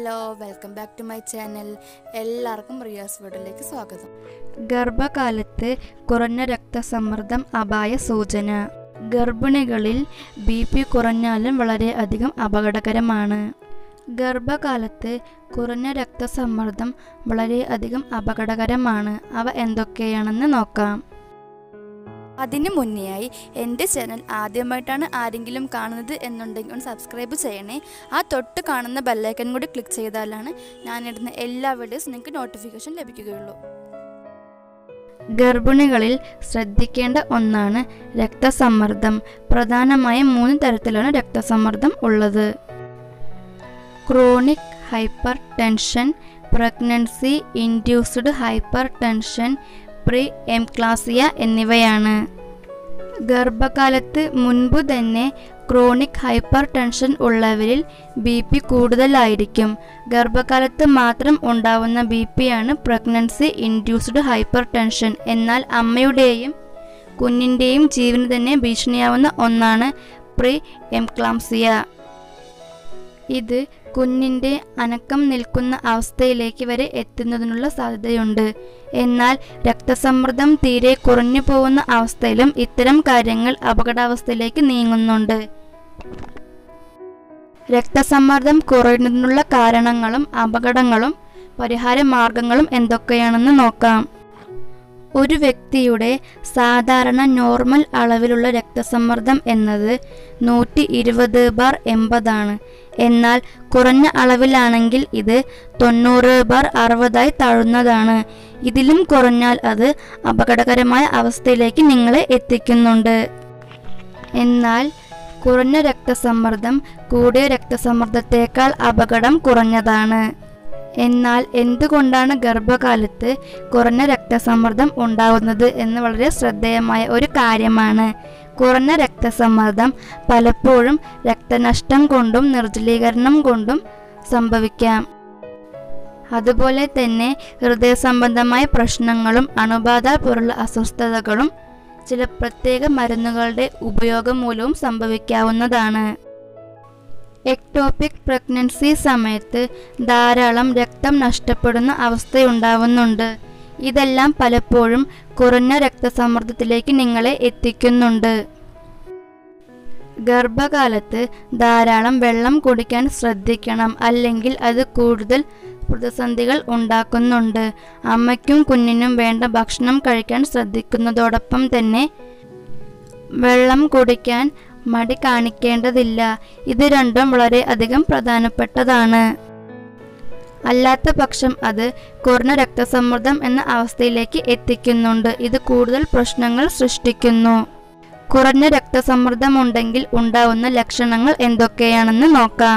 hello welcome back to my channel എല്ലാവർക്കും റിയാസ് വീഡിയോയിലേക്ക് സ്വാഗതം ഗർഭകാലത്ത് കുറഞ്ഞ രക്തസമ്മർദ്ദം അപായ സൂചന ഗർഭിണികളിൽ ബി പി കുറഞ്ഞാലും വളരെയധികം അപകടകരമാണ് ഗർഭകാലത്ത് കുറഞ്ഞ രക്തസമ്മർദ്ദം വളരെയധികം അപകടകരമാണ് അവ എന്തൊക്കെയാണെന്ന് നോക്കാം അതിനു മുന്നെയായി എൻ്റെ ചാനൽ ആദ്യമായിട്ടാണ് ആരെങ്കിലും കാണുന്നത് എന്നുണ്ടെങ്കിൽ ഒന്ന് സബ്സ്ക്രൈബ് ചെയ്യണേ ആ തൊട്ട് കാണുന്ന ബെല്ലൈക്കൻ കൂടി ക്ലിക്ക് ചെയ്താലാണ് ഞാനിടുന്ന എല്ലാ വീഡിയോസും നിങ്ങൾക്ക് നോട്ടിഫിക്കേഷൻ ലഭിക്കുകയുള്ളൂ ഗർഭിണികളിൽ ശ്രദ്ധിക്കേണ്ട ഒന്നാണ് രക്തസമ്മർദ്ദം പ്രധാനമായും മൂന്ന് തരത്തിലാണ് രക്തസമ്മർദ്ദം ഉള്ളത് chronic hypertension pregnancy induced hypertension pre എംക്ലാസിയ എന്നിവയാണ് ഗർഭകാലത്ത് മുൻപ് തന്നെ ക്രോണിക് ഹൈപ്പർ ടെൻഷൻ ഉള്ളവരിൽ ബി പി കൂടുതലായിരിക്കും ഗർഭകാലത്ത് മാത്രം ഉണ്ടാവുന്ന ബി പിയാണ് പ്രഗ്നൻസി ഇൻഡ്യൂസ്ഡ് ഹൈപ്പർ ടെൻഷൻ എന്നാൽ അമ്മയുടെയും കുഞ്ഞിൻ്റെയും ജീവന് തന്നെ ഭീഷണിയാവുന്ന ഒന്നാണ് പ്രീ എംക്ലാംസിയ ഇത് കുഞ്ഞിൻ്റെ അനക്കം നിൽക്കുന്ന അവസ്ഥയിലേക്ക് വരെ എത്തുന്നതിനുള്ള സാധ്യതയുണ്ട് എന്നാൽ രക്തസമ്മർദ്ദം തീരെ കുറഞ്ഞു പോകുന്ന അവസ്ഥയിലും ഇത്തരം കാര്യങ്ങൾ അപകടാവസ്ഥയിലേക്ക് നീങ്ങുന്നുണ്ട് രക്തസമ്മർദ്ദം കുറയുന്നതിനുള്ള കാരണങ്ങളും അപകടങ്ങളും പരിഹാര മാർഗങ്ങളും എന്തൊക്കെയാണെന്ന് നോക്കാം ഒരു വ്യക്തിയുടെ സാധാരണ നോർമൽ അളവിലുള്ള രക്തസമ്മർദ്ദം എന്നത് നൂറ്റി ഇരുപത് ബാർ എൺപതാണ് എന്നാൽ കുറഞ്ഞ അളവിലാണെങ്കിൽ ഇത് തൊണ്ണൂറ് ബാർ അറുപതായി താഴുന്നതാണ് ഇതിലും കുറഞ്ഞാൽ അത് അപകടകരമായ അവസ്ഥയിലേക്ക് നിങ്ങളെ എത്തിക്കുന്നുണ്ട് എന്നാൽ കുറഞ്ഞ രക്തസമ്മർദ്ദം കൂടിയ രക്തസമ്മർദ്ദത്തേക്കാൾ അപകടം കുറഞ്ഞതാണ് എന്നാൽ എന്തുകൊണ്ടാണ് ഗർഭകാലത്ത് കുറഞ്ഞ രക്തസമ്മർദ്ദം ഉണ്ടാവുന്നത് എന്ന് വളരെ ശ്രദ്ധേയമായ ഒരു കാര്യമാണ് കുറഞ്ഞ രക്തസമ്മർദ്ദം പലപ്പോഴും രക്തനഷ്ടം കൊണ്ടും നിർജ്ജലീകരണം കൊണ്ടും സംഭവിക്കാം അതുപോലെ തന്നെ ഹൃദയ സംബന്ധമായ പ്രശ്നങ്ങളും അണുബാധ പോലുള്ള അസ്വസ്ഥതകളും ചില പ്രത്യേക മരുന്നുകളുടെ ഉപയോഗം മൂലവും സംഭവിക്കാവുന്നതാണ് എക്ടോപിക് പ്രഗ്നൻസി സമയത്ത് ധാരാളം രക്തം നഷ്ടപ്പെടുന്ന അവസ്ഥയുണ്ടാവുന്നുണ്ട് ഇതെല്ലാം പലപ്പോഴും കുറഞ്ഞ രക്തസമ്മർദ്ദത്തിലേക്ക് നിങ്ങളെ എത്തിക്കുന്നുണ്ട് ഗർഭകാലത്ത് ധാരാളം വെള്ളം കുടിക്കാൻ ശ്രദ്ധിക്കണം അല്ലെങ്കിൽ അത് കൂടുതൽ പ്രതിസന്ധികൾ ഉണ്ടാക്കുന്നുണ്ട് അമ്മയ്ക്കും കുഞ്ഞിനും വേണ്ട ഭക്ഷണം കഴിക്കാൻ ശ്രദ്ധിക്കുന്നതോടൊപ്പം തന്നെ വെള്ളം കുടിക്കാൻ മടി കാണിക്കേണ്ടതില്ല ഇത് രണ്ടും വളരെ അധികം പ്രധാനപ്പെട്ടതാണ് അല്ലാത്ത പക്ഷം അത് കുറഞ്ഞ രക്തസമ്മർദ്ദം എന്ന അവസ്ഥയിലേക്ക് എത്തിക്കുന്നുണ്ട് ഇത് കൂടുതൽ പ്രശ്നങ്ങൾ സൃഷ്ടിക്കുന്നു കുറഞ്ഞ രക്തസമ്മർദ്ദമുണ്ടെങ്കിൽ ഉണ്ടാവുന്ന ലക്ഷണങ്ങൾ എന്തൊക്കെയാണെന്ന് നോക്കാം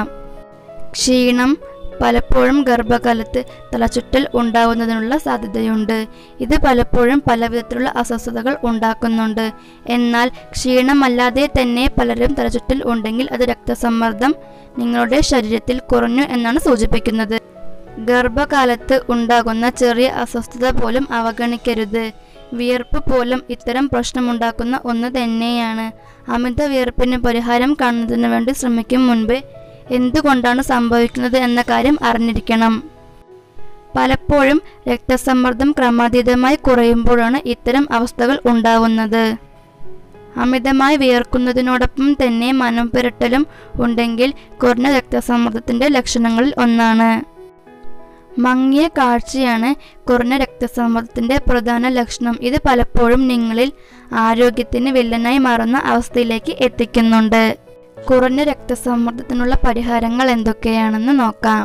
ക്ഷീണം പലപ്പോഴും ഗർഭകാലത്ത് തലചുറ്റൽ ഉണ്ടാവുന്നതിനുള്ള സാധ്യതയുണ്ട് ഇത് പലപ്പോഴും പലവിധത്തിലുള്ള അസ്വസ്ഥതകൾ ഉണ്ടാക്കുന്നുണ്ട് എന്നാൽ ക്ഷീണമല്ലാതെ തന്നെ പലരും തലചുറ്റൽ ഉണ്ടെങ്കിൽ അത് രക്തസമ്മർദ്ദം നിങ്ങളുടെ ശരീരത്തിൽ കുറഞ്ഞു എന്നാണ് സൂചിപ്പിക്കുന്നത് ഗർഭകാലത്ത് ഉണ്ടാകുന്ന ചെറിയ അസ്വസ്ഥത പോലും അവഗണിക്കരുത് വിയർപ്പ് പോലും ഇത്തരം പ്രശ്നമുണ്ടാക്കുന്ന ഒന്ന് തന്നെയാണ് അമിത വിയർപ്പിന് പരിഹാരം കാണുന്നതിന് വേണ്ടി ശ്രമിക്കും മുൻപ് എന്തുകൊണ്ടാണ് സംഭവിക്കുന്നത് എന്ന കാര്യം അറിഞ്ഞിരിക്കണം പലപ്പോഴും രക്തസമ്മർദ്ദം ക്രമാതീതമായി കുറയുമ്പോഴാണ് ഇത്തരം അവസ്ഥകൾ ഉണ്ടാവുന്നത് അമിതമായി വിയർക്കുന്നതിനോടൊപ്പം തന്നെ മനം പുരട്ടലും ഉണ്ടെങ്കിൽ കുറഞ്ഞ രക്തസമ്മർദ്ദത്തിന്റെ ലക്ഷണങ്ങളിൽ ഒന്നാണ് മങ്ങിയ കാഴ്ചയാണ് കുറഞ്ഞ രക്തസമ്മർദ്ദത്തിന്റെ പ്രധാന ലക്ഷണം ഇത് പലപ്പോഴും നിങ്ങളിൽ ആരോഗ്യത്തിന് വില്ലനായി മാറുന്ന അവസ്ഥയിലേക്ക് എത്തിക്കുന്നുണ്ട് കുറഞ്ഞ രക്തസമ്മർദ്ദത്തിനുള്ള പരിഹാരങ്ങൾ എന്തൊക്കെയാണെന്ന് നോക്കാം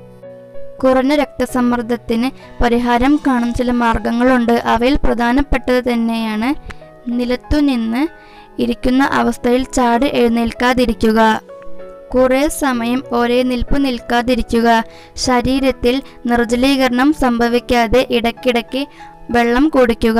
കുറഞ്ഞ രക്തസമ്മർദ്ദത്തിന് പരിഹാരം കാണുന്ന ചില മാർഗങ്ങളുണ്ട് അവയിൽ പ്രധാനപ്പെട്ടത് തന്നെയാണ് നിലത്തുനിന്ന് ഇരിക്കുന്ന അവസ്ഥയിൽ ചാടി എഴുന്നേൽക്കാതിരിക്കുക കുറേ സമയം ഒരേ നിൽപ്പ് നിൽക്കാതിരിക്കുക ശരീരത്തിൽ നിർജ്ജലീകരണം സംഭവിക്കാതെ ഇടയ്ക്കിടയ്ക്ക് വെള്ളം കുടിക്കുക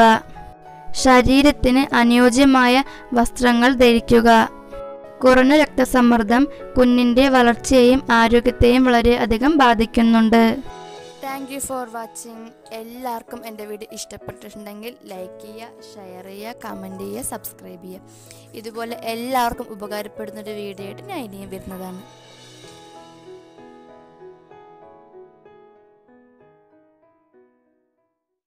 ശരീരത്തിന് അനുയോജ്യമായ വസ്ത്രങ്ങൾ ധരിക്കുക കുറഞ്ഞ രക്തസമ്മർദ്ദം കുഞ്ഞിൻ്റെ വളർച്ചയെയും ആരോഗ്യത്തെയും വളരെയധികം ബാധിക്കുന്നുണ്ട് താങ്ക് യു ഫോർ വാച്ചിങ് എല്ലാവർക്കും എൻ്റെ വീഡിയോ ഇഷ്ടപ്പെട്ടിട്ടുണ്ടെങ്കിൽ ലൈക്ക് ചെയ്യുക ഷെയർ ചെയ്യുക കമൻറ്റ് ചെയ്യുക സബ്സ്ക്രൈബ് ചെയ്യുക ഇതുപോലെ എല്ലാവർക്കും ഉപകാരപ്പെടുന്ന ഒരു വീഡിയോ ആയിട്ട് ഞാൻ ഇനിയും വരുന്നതാണ്